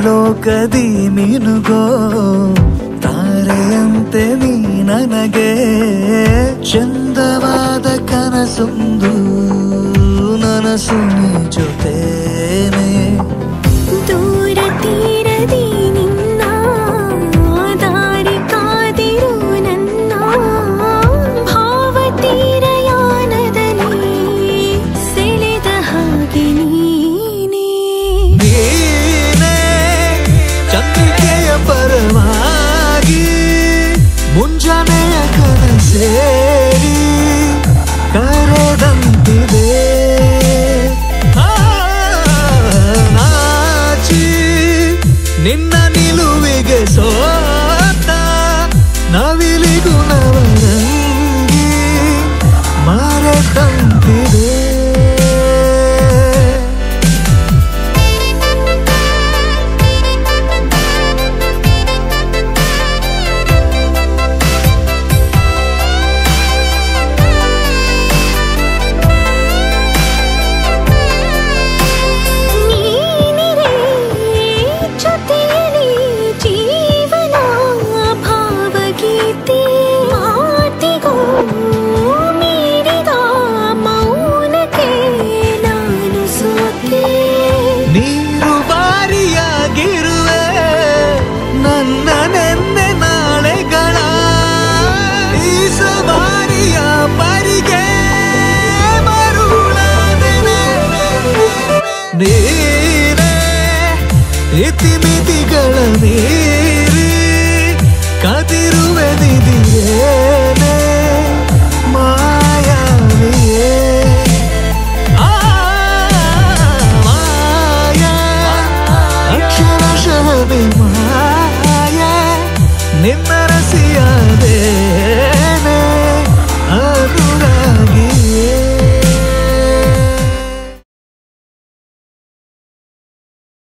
ಲೋಕದಿ ಮಿನುಗೋ ತಾರೆಯಂತೆ ನೀ ನನಗೆ ಚಂದವಾದ ಕನಸೊಂದು ನನಸು ನೀ ಜೊತೇನೆ ದೂರ ತೀರದಿ ನಿನ್ನ ದಾರಿ ಕಾದಿರು ನನ್ನ ಭಾವತೀರಯಾನದಲ್ಲಿ ಸೆಳೆದ ಹಾಗೆ ನೀನೇ ನೀನೇ ಚಂದ್ರಿಕೆಯ ಪರವಾಗಿ ಮುಂಜಾನೆಯ ಕನಸೇರಿ ಕರೆದಂತಿದೆ ಆ, ನಾಚಿ ನಿನ್ನ ನಿಲುವಿಗೆ ಸೋತ ನವಿಲಿಗೂ ನವರಂಗಿ ಮರೆತಂತಿದೆ ನೀನಿರೇ ಜೊತೆಯಲ್ಲಿ ಜೀವನ ಭಾವಗೀತೆ ಮಾತಿಗೂ ಮೀರಿದ ಮೌನಕ್ಕೆ ನಾನು ಸೋತೆ ನೀರು ಬಾರಿಯಾಗಿರುವೆ ನನ್ನ ನೆನ್ನೆ ನಾಳೆಗಳ ಈ ಸವಾರಿಯ ಪರಿಗೆ ಮರುಳಾದೆನೆ ನೀನೇ ಇತಿಮಿತಿಗಳ ಮೀರಿ ಕದಿರುವೆ ನಿಧಿಯೇನೆ ಮಾಯಾವಿಯೇ ಆ ಮಾಯಾ ಅಕ್ಷರಶಃ ಮಾಯಾ ನಿನ್ನ